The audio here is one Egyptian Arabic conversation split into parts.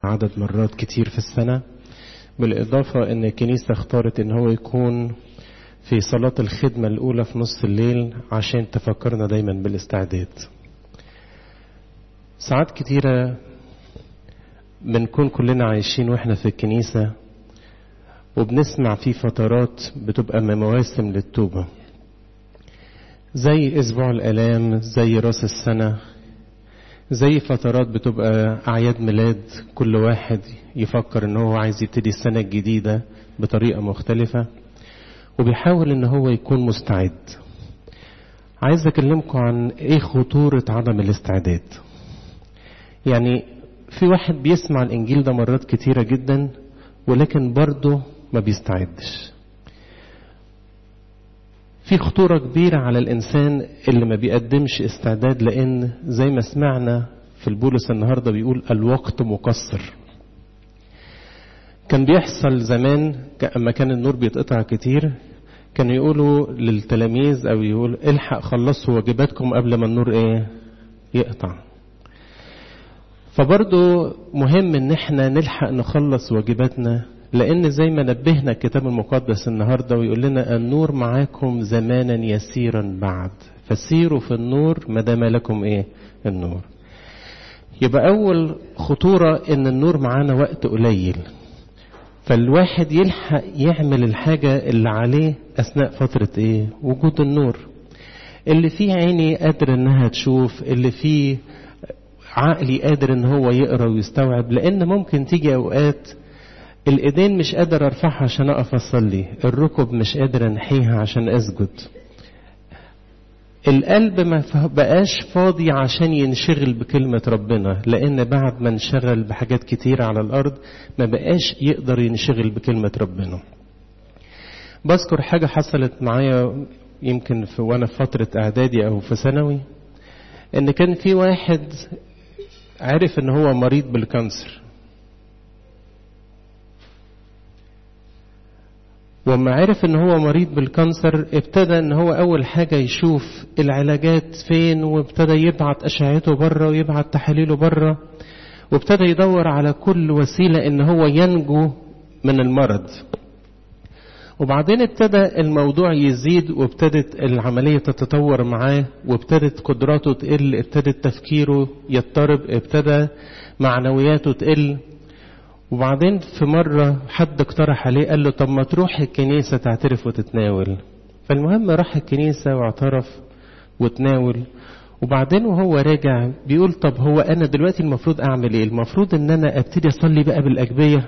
عدد مرات كتير في السنة بالإضافة أن الكنيسة اختارت أن هو يكون في صلاة الخدمة الأولى في نص الليل عشان تفكرنا دايما بالاستعداد ساعات كتيرة بنكون كلنا عايشين واحنا في الكنيسة وبنسمع في فترات بتبقى مواسم للتوبة زي أسبوع الآلام زي راس السنة زي فترات بتبقى أعياد ميلاد كل واحد يفكر إن هو عايز يبتدي السنة الجديدة بطريقة مختلفة وبيحاول إن هو يكون مستعد عايز أكلمكم عن إيه خطورة عدم الاستعداد يعني في واحد بيسمع الإنجيل ده مرات كتيرة جدا ولكن برضه ما بيستعدش في خطورة كبيرة على الإنسان اللي ما بيقدمش استعداد لأن زي ما سمعنا في البولس النهاردة بيقول الوقت مقصر كان بيحصل زمان أما كان النور بيتقطع كتير كانوا يقولوا للتلاميذ أو يقول الحق خلصوا واجباتكم قبل ما النور إيه يقطع فبرضه مهم ان احنا نلحق نخلص واجباتنا لان زي ما نبهنا الكتاب المقدس النهارده ويقول لنا النور معاكم زمانا يسيرا بعد فسيروا في النور ما دام لكم ايه النور يبقى اول خطوره ان النور معانا وقت قليل فالواحد يلحق يعمل الحاجه اللي عليه اثناء فتره ايه وجود النور اللي فيه عيني قادر انها تشوف اللي فيه عقلي قادر ان هو يقرا ويستوعب لان ممكن تيجي اوقات الايدين مش قادر ارفعها عشان اقف اصلي الركب مش قادر انحيها عشان اسجد القلب ما بقاش فاضي عشان ينشغل بكلمة ربنا لأن بعد ما انشغل بحاجات كتير على الأرض ما بقاش يقدر ينشغل بكلمة ربنا بذكر حاجة حصلت معايا يمكن في وأنا في فترة إعدادي أو في ثانوي إن كان في واحد عرف إن هو مريض بالكانسر وما عرف ان هو مريض بالكانسر ابتدى ان هو اول حاجه يشوف العلاجات فين وابتدى يبعت اشعته بره ويبعت تحاليله بره وابتدى يدور على كل وسيله ان هو ينجو من المرض وبعدين ابتدى الموضوع يزيد وابتدت العملية تتطور معاه وابتدت قدراته تقل ابتدت تفكيره يضطرب ابتدى معنوياته تقل وبعدين في مرة حد اقترح عليه قال له طب ما تروح الكنيسة تعترف وتتناول فالمهم راح الكنيسة واعترف وتناول وبعدين وهو راجع بيقول طب هو أنا دلوقتي المفروض أعمل إيه المفروض إن أنا أبتدي أصلي بقى بالأجبية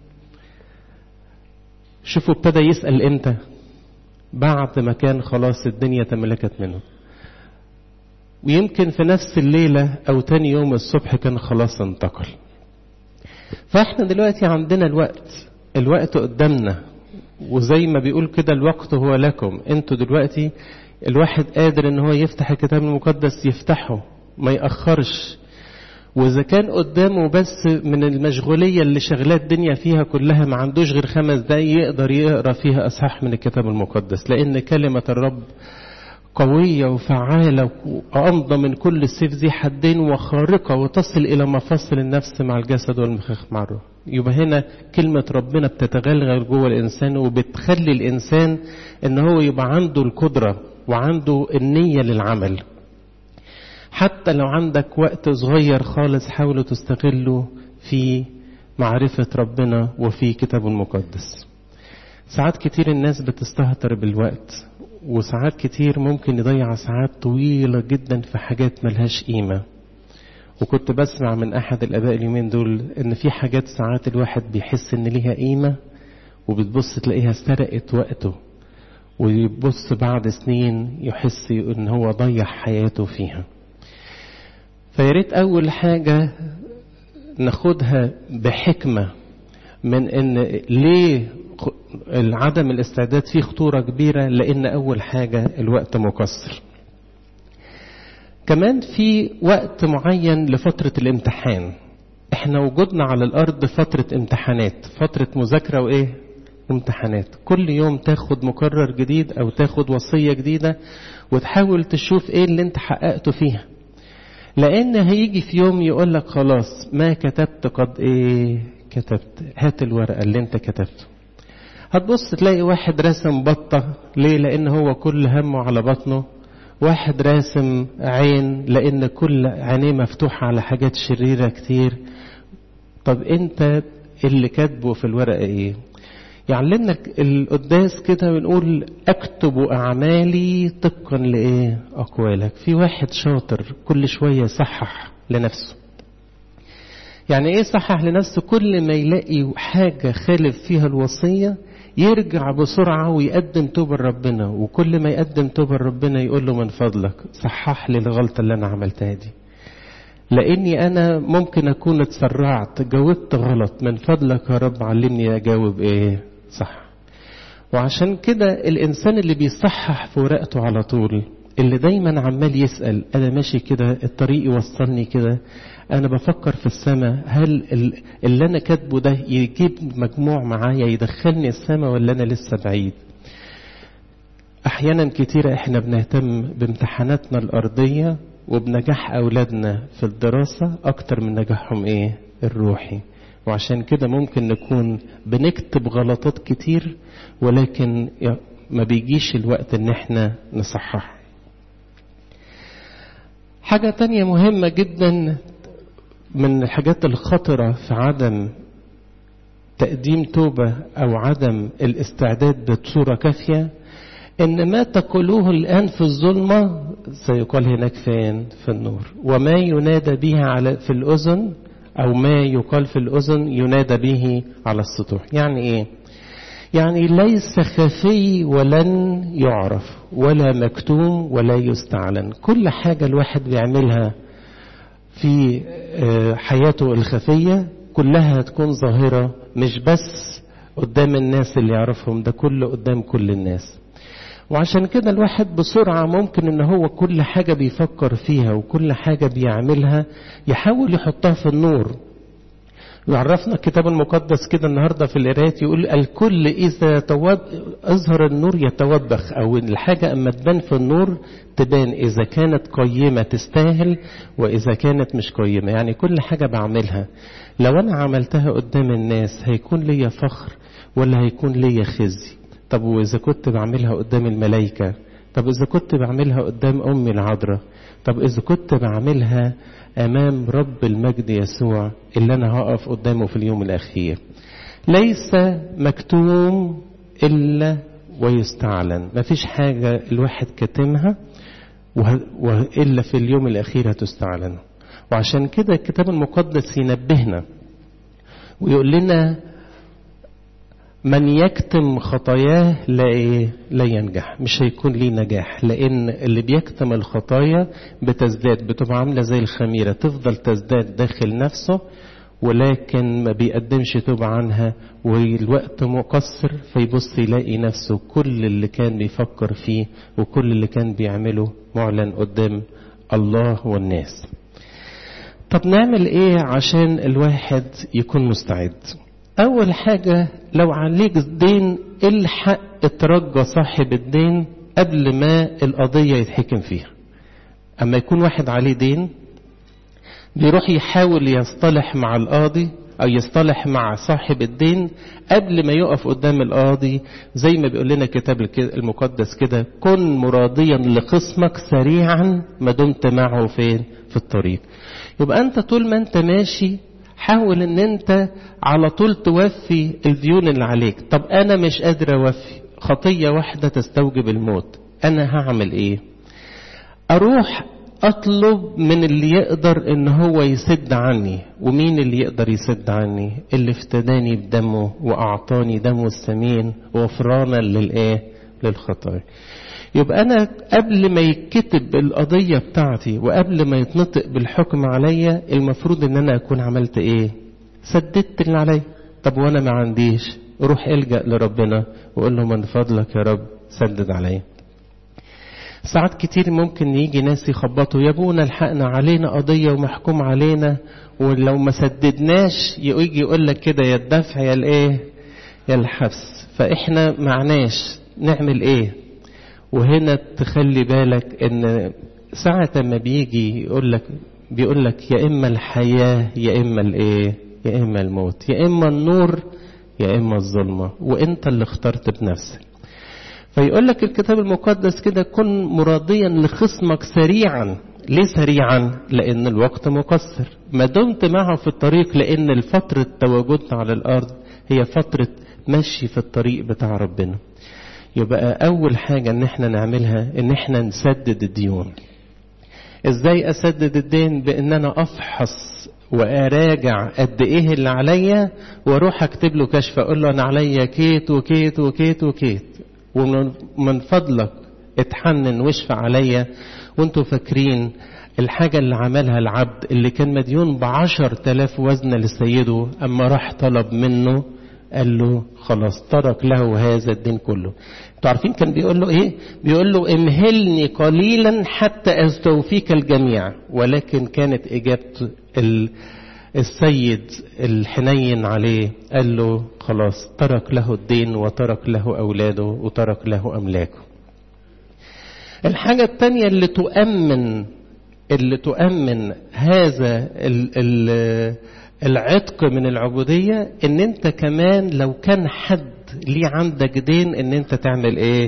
شوفوا ابتدى يسأل امتى بعد ما كان خلاص الدنيا تملكت منه ويمكن في نفس الليلة أو تاني يوم الصبح كان خلاص انتقل فاحنا دلوقتي عندنا الوقت الوقت قدامنا وزي ما بيقول كده الوقت هو لكم انتوا دلوقتي الواحد قادر ان هو يفتح الكتاب المقدس يفتحه ما يأخرش وإذا كان قدامه بس من المشغولية اللي شغلات الدنيا فيها كلها ما عندوش غير خمس دقايق يقدر يقرأ فيها أصحاح من الكتاب المقدس لأن كلمة الرب قوية وفعالة وأمضى من كل سيف ذي حدين وخارقة وتصل إلى مفاصل النفس مع الجسد والمخاخ مع الروح يبقى هنا كلمة ربنا بتتغلغل جوه الإنسان وبتخلي الإنسان إن هو يبقى عنده القدرة وعنده النية للعمل حتى لو عندك وقت صغير خالص حاولوا تستغله في معرفة ربنا وفي كتابه المقدس ساعات كتير الناس بتستهتر بالوقت وساعات كتير ممكن يضيع ساعات طويلة جدا في حاجات ملهاش قيمة وكنت بسمع من أحد الآباء اليومين دول إن في حاجات ساعات الواحد بيحس إن ليها قيمة وبتبص تلاقيها سرقت وقته ويبص بعد سنين يحس إن هو ضيع حياته فيها فياريت أول حاجة ناخدها بحكمة من إن ليه عدم الاستعداد فيه خطورة كبيرة لأن أول حاجة الوقت مقصر كمان في وقت معين لفترة الامتحان احنا وجودنا على الأرض فترة امتحانات فترة مذاكرة وإيه امتحانات كل يوم تاخد مقرر جديد أو تاخد وصية جديدة وتحاول تشوف إيه اللي انت حققته فيها لان هيجي في يوم يقول لك خلاص ما كتبت قد ايه كتبت هات الورقه اللي انت كتبته هتبص تلاقي واحد راسم بطه ليه لان هو كل همه على بطنه واحد راسم عين لان كل عينيه مفتوحه على حاجات شريره كتير طب انت اللي كاتبه في الورقه ايه يعلمنا القداس كده بنقول اكتب اعمالي طبقا لايه اقوالك في واحد شاطر كل شويه يصحح لنفسه يعني ايه صحح لنفسه كل ما يلاقي حاجه خالف فيها الوصيه يرجع بسرعه ويقدم توبه لربنا وكل ما يقدم توبه لربنا يقول له من فضلك صحح لي الغلطه اللي انا عملتها دي لاني انا ممكن اكون اتسرعت جاوبت غلط من فضلك يا رب علمني اجاوب ايه صح وعشان كده الانسان اللي بيصحح في ورقته على طول اللي دايما عمال يسال انا ماشي كده الطريق يوصلني كده انا بفكر في السماء هل اللي انا كاتبه ده يجيب مجموع معايا يدخلني السماء ولا انا لسه بعيد احيانا كتيره احنا بنهتم بامتحاناتنا الارضيه وبنجاح أولادنا في الدراسة أكتر من نجاحهم إيه الروحي وعشان كده ممكن نكون بنكتب غلطات كتير ولكن ما بيجيش الوقت إن إحنا نصحح حاجة تانية مهمة جدا من الحاجات الخطرة في عدم تقديم توبة أو عدم الاستعداد بصورة كافية إن ما تقولوه الآن في الظلمة سيقال هناك فين في النور وما ينادى به على في الأذن أو ما يقال في الأذن ينادى به على السطوح يعني إيه يعني ليس خفي ولن يعرف ولا مكتوم ولا يستعلن كل حاجة الواحد بيعملها في حياته الخفية كلها تكون ظاهرة مش بس قدام الناس اللي يعرفهم ده كله قدام كل الناس وعشان كده الواحد بسرعة ممكن ان هو كل حاجة بيفكر فيها وكل حاجة بيعملها يحاول يحطها في النور يعرفنا الكتاب المقدس كده النهاردة في القرايات يقول الكل إذا توب أظهر النور يتوبخ أو الحاجة أما تبان في النور تبان إذا كانت قيمة تستاهل وإذا كانت مش قيمة يعني كل حاجة بعملها لو أنا عملتها قدام الناس هيكون ليا فخر ولا هيكون ليا خزي طب وإذا كنت بعملها قدام الملائكة طب إذا كنت بعملها قدام أمي العذراء طب إذا كنت بعملها أمام رب المجد يسوع اللي أنا هقف قدامه في اليوم الأخير ليس مكتوم إلا ويستعلن مفيش حاجة الواحد كاتمها وإلا في اليوم الأخير هتستعلن وعشان كده الكتاب المقدس ينبهنا ويقول لنا من يكتم خطاياه لا إيه؟ لا ينجح مش هيكون ليه نجاح لان اللي بيكتم الخطايا بتزداد بتبقى عامله زي الخميره تفضل تزداد داخل نفسه ولكن ما بيقدمش توبة عنها والوقت مقصر فيبص يلاقي نفسه كل اللي كان بيفكر فيه وكل اللي كان بيعمله معلن قدام الله والناس طب نعمل ايه عشان الواحد يكون مستعد أول حاجة لو عليك دين الحق اترجى صاحب الدين قبل ما القضية يتحكم فيها أما يكون واحد عليه دين بيروح يحاول يصطلح مع القاضي أو يصطلح مع صاحب الدين قبل ما يقف قدام القاضي زي ما بيقول لنا الكتاب المقدس كده كن مراضيا لخصمك سريعا ما دمت معه فين في الطريق يبقى أنت طول ما أنت ماشي حاول ان انت على طول توفي الديون اللي عليك طب انا مش قادر اوفي خطية واحدة تستوجب الموت انا هعمل ايه اروح اطلب من اللي يقدر ان هو يسد عني ومين اللي يقدر يسد عني اللي افتداني بدمه واعطاني دمه الثمين وغفرانا للايه للخطايا يبقى أنا قبل ما يتكتب القضية بتاعتي وقبل ما يتنطق بالحكم عليا المفروض إن أنا أكون عملت إيه؟ سددت اللي عليا طب وأنا ما عنديش روح الجأ لربنا وقول له من فضلك يا رب سدد عليا ساعات كتير ممكن يجي ناس يخبطوا يا ابونا الحقنا علينا قضية ومحكوم علينا ولو ما سددناش يجي يقول لك كده يا الدفع يا الايه يا الحبس فاحنا معناش نعمل ايه وهنا تخلي بالك ان ساعة ما بيجي يقول لك بيقول لك يا إما الحياة يا إما الإيه يا إما الموت يا إما النور يا إما الظلمة وإنت اللي اخترت بنفسك فيقول لك الكتاب المقدس كده كن مرضيا لخصمك سريعا ليه سريعا لأن الوقت مقصر ما دمت معه في الطريق لأن فترة تواجدنا على الأرض هي فترة مشي في الطريق بتاع ربنا يبقى أول حاجة إن احنا نعملها إن احنا نسدد الديون ازاي اسدد الدين بان انا افحص واراجع قد ايه اللي عليا واروح اكتب له كشف اقول له انا عليا كيت وكيت وكيت وكيت ومن فضلك اتحنن واشفع عليا وانتوا فاكرين الحاجة اللي عملها العبد اللي كان مديون بعشر تلاف وزن لسيده أما راح طلب منه قال له خلاص ترك له هذا الدين كله انتوا عارفين كان بيقول له ايه بيقول له امهلني قليلا حتى استوفيك الجميع ولكن كانت اجابه السيد الحنين عليه قال له خلاص ترك له الدين وترك له اولاده وترك له املاكه الحاجه الثانيه اللي تؤمن اللي تؤمن هذا ال ال العتق من العبودية ان انت كمان لو كان حد ليه عندك دين ان انت تعمل ايه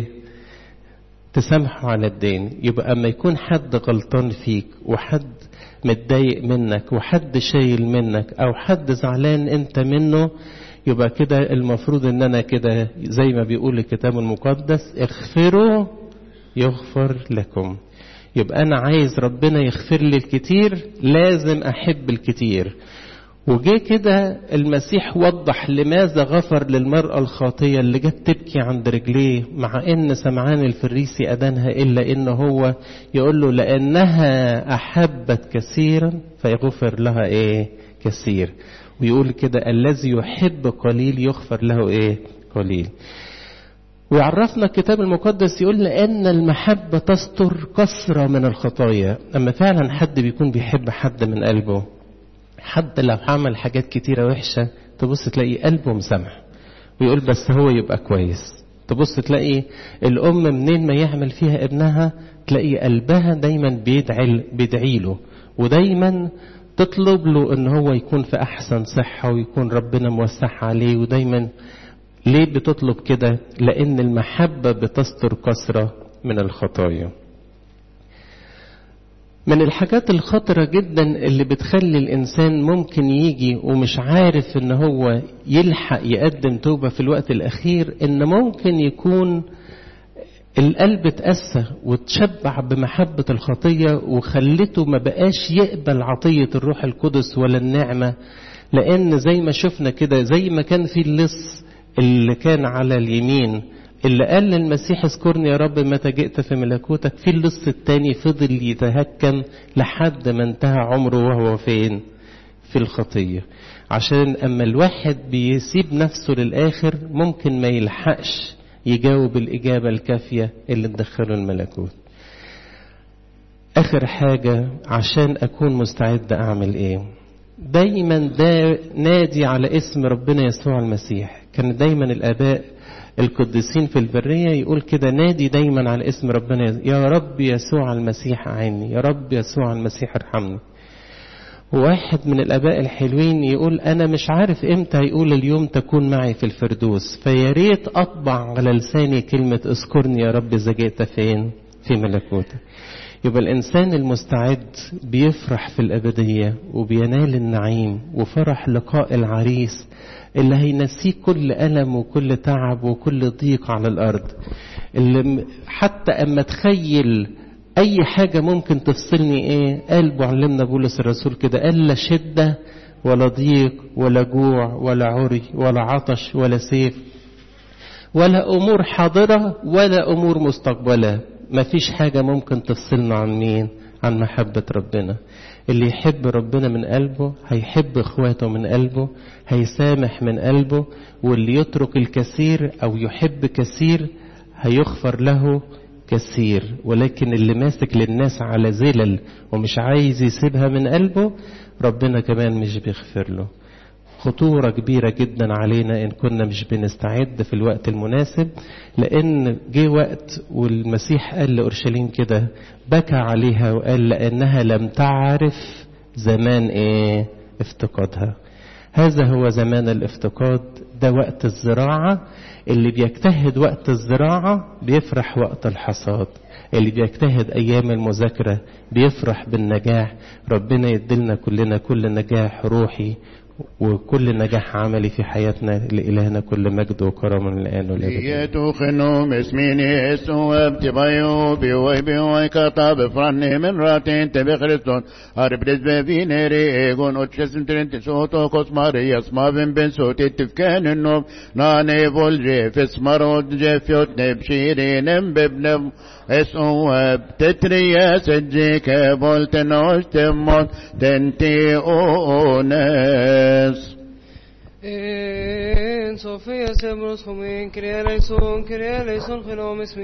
تسامحه على الدين يبقى اما يكون حد غلطان فيك وحد متضايق منك وحد شايل منك او حد زعلان انت منه يبقى كده المفروض ان انا كده زي ما بيقول الكتاب المقدس اغفروا يغفر لكم يبقى انا عايز ربنا يغفر لي الكتير لازم احب الكتير وجه كده المسيح وضح لماذا غفر للمرأة الخاطية اللي جت تبكي عند رجليه مع ان سمعان الفريسي أدانها إلا إن هو يقول له لأنها أحبت كثيرا فيغفر لها إيه كثير ويقول كده الذي يحب قليل يغفر له إيه قليل ويعرفنا الكتاب المقدس يقول لأن المحبة تستر كثرة من الخطايا أما فعلا حد بيكون بيحب حد من قلبه حد لو عمل حاجات كتيرة وحشة تبص تلاقي قلبه مسامح ويقول بس هو يبقى كويس تبص تلاقي الأم منين ما يعمل فيها ابنها تلاقي قلبها دايما بيدعي, بيدعي له ودايما تطلب له ان هو يكون في احسن صحة ويكون ربنا موسع عليه ودايما ليه بتطلب كده لان المحبة بتستر كثرة من الخطايا من الحاجات الخطرة جدا اللي بتخلي الإنسان ممكن يجي ومش عارف إن هو يلحق يقدم توبة في الوقت الأخير إن ممكن يكون القلب اتأسى وتشبع بمحبة الخطية وخلته ما بقاش يقبل عطية الروح القدس ولا النعمة لأن زي ما شفنا كده زي ما كان في اللص اللي كان على اليمين اللي قال للمسيح اذكرني يا رب متى جئت في ملكوتك في اللص التاني فضل يتهكم لحد ما انتهى عمره وهو فين في الخطية عشان اما الواحد بيسيب نفسه للاخر ممكن ما يلحقش يجاوب الاجابة الكافية اللي تدخله الملكوت اخر حاجة عشان اكون مستعد اعمل ايه دايما دا نادي على اسم ربنا يسوع المسيح كان دايما الاباء القديسين في البرية يقول كده نادي دايما على اسم ربنا يا رب يسوع المسيح أعني يا رب يسوع المسيح ارحمني واحد من الآباء الحلوين يقول أنا مش عارف إمتى يقول اليوم تكون معي في الفردوس فيا ريت أطبع على لساني كلمة اذكرني يا رب إذا جئت فين في ملكوتك يبقى الإنسان المستعد بيفرح في الأبدية وبينال النعيم وفرح لقاء العريس اللي هينسيه كل ألم وكل تعب وكل ضيق على الأرض اللي حتى أما تخيل أي حاجة ممكن تفصلني إيه قال معلمنا بولس الرسول كده قال لا شدة ولا ضيق ولا جوع ولا عري ولا عطش ولا سيف ولا أمور حاضرة ولا أمور مستقبلة ما فيش حاجة ممكن تفصلنا عن مين عن محبة ربنا اللي يحب ربنا من قلبه هيحب اخواته من قلبه هيسامح من قلبه واللي يترك الكثير او يحب كثير هيغفر له كثير ولكن اللي ماسك للناس على زلل ومش عايز يسيبها من قلبه ربنا كمان مش بيغفر له خطورة كبيرة جدا علينا إن كنا مش بنستعد في الوقت المناسب لأن جه وقت والمسيح قال لأورشليم كده بكى عليها وقال لأنها لم تعرف زمان ايه افتقادها هذا هو زمان الافتقاد ده وقت الزراعة اللي بيجتهد وقت الزراعة بيفرح وقت الحصاد اللي بيجتهد أيام المذاكرة بيفرح بالنجاح ربنا يدلنا كلنا كل نجاح روحي وكل نجاح عملي في حياتنا لإلهنا كل مجد وكرم الآن والأبد يتوخنو مسمين يسو ابتبايو بيوي بيوي كتاب فراني من راتين تبي خريستون هربرز بفين ريغون اتشسن ترنت سوتو كوسماري يسما بن بن سوتي تفكان النوم ناني فولجي في سمرود جفيوت نبشيرين ببنم اسو ابتتريا سجيك بولت نوش تموت تنتي اونس En Sofía se brusco min, creer el son, creer el son, genom es